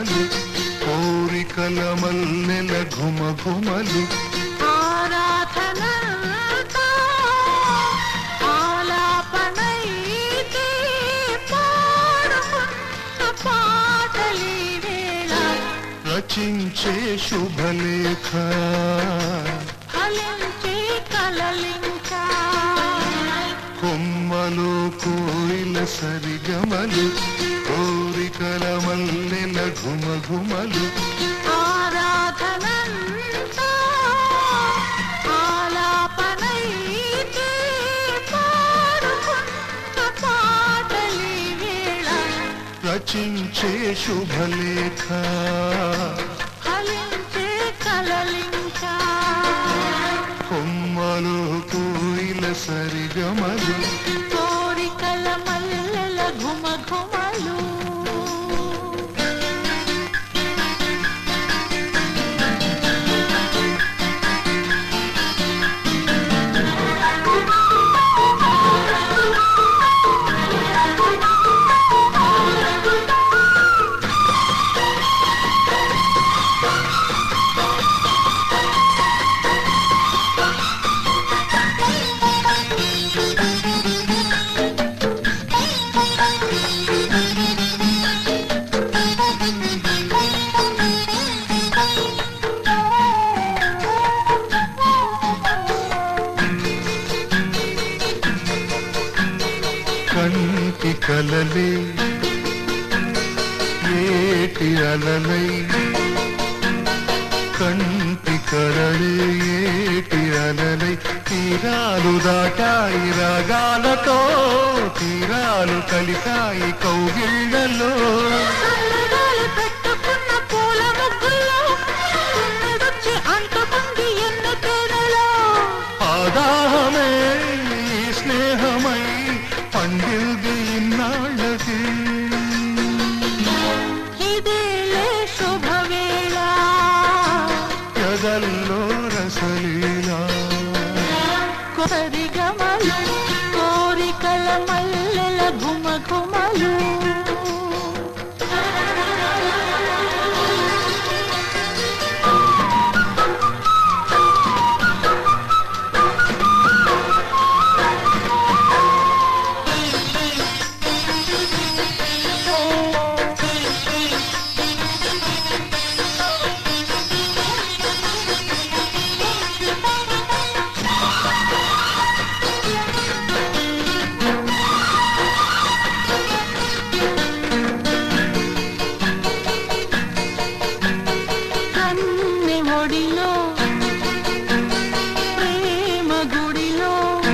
ఘుమలు కోరికల మల్లెల ఘుమ ఘుమలు ఆరాధనంతా ఆలాపనైతే పాడుకున్న పాటలీ వేళ రచించే శుభలేఖ ఫలించే కలలింకా కొమ్మలు కోయిల సరిగమలు కోరికల మల్లెల ఘుమ ఘుమలు ఆరాధనంతా ఆలాపనైతే పాడుకున్న పాటలీ వేళ రచించే శుభలేఖ ఫలించే కలలింకా కొమ్మలు కోయిల సరిగమలు కోరికల మల్లెల ఘుమ ఘుమలు కంటి కలలే ఏటి అలలై కంటి కలలే ఏటి అలలై తీరాలు దాటాయి రాగాలతో తీరాలు కలిసాయి కౌగిళ్ళలో సన్నడాలు పెట్టుకున్న పూల ముగ్గుల్లో తుమ్మెదొచ్చి అంటుకుంది ఎన్ని తేనెలో ఆదాహమే ఈ స్నేహమై పండిల్ది ఇన్నాళ్ళకి ఇదేలే శుభవేళ ఎదల్లో రసలీలా కొరిగమలు కోరికల మల్లెల ఘుమ ఘుమలు కన్నె ఒడిలో ప్రేమ గుడిలో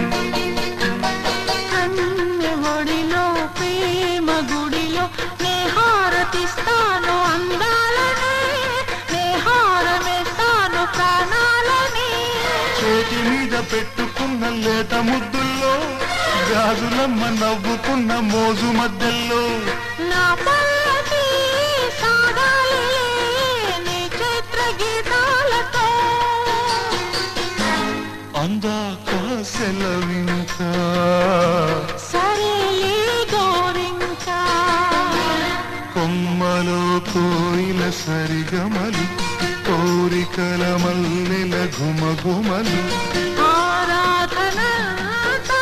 కన్నె ఒడిలో ప్రేమ గుడిలో నే హారతిస్తాను అందాలని నే హారమేస్తాను ప్రాణాలని చేతి మీద పెట్టుకున్న లేత ముద్దుల్లో గాజులమ్మ నవ్వుకున్న మోజు మధ్యల్లో నా పల్లకి సాగాలి నీ చైత్ర గీతాలతో అందాక సెలవింకా సరేలే గోరింకా కొమ్మలో కోయిల సరిగమలు కోరికల మల్లెల ఘుమ ఘుమలు ఆరాధనంతా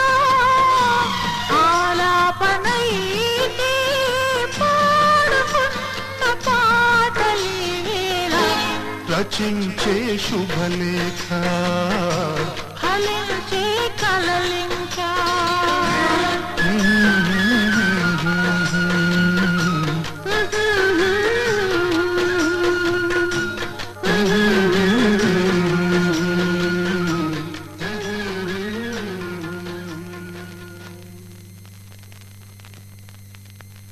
ఆలాపనైతే పాడుకున్న పాటలీ వేళ రచించే శుభలేఖ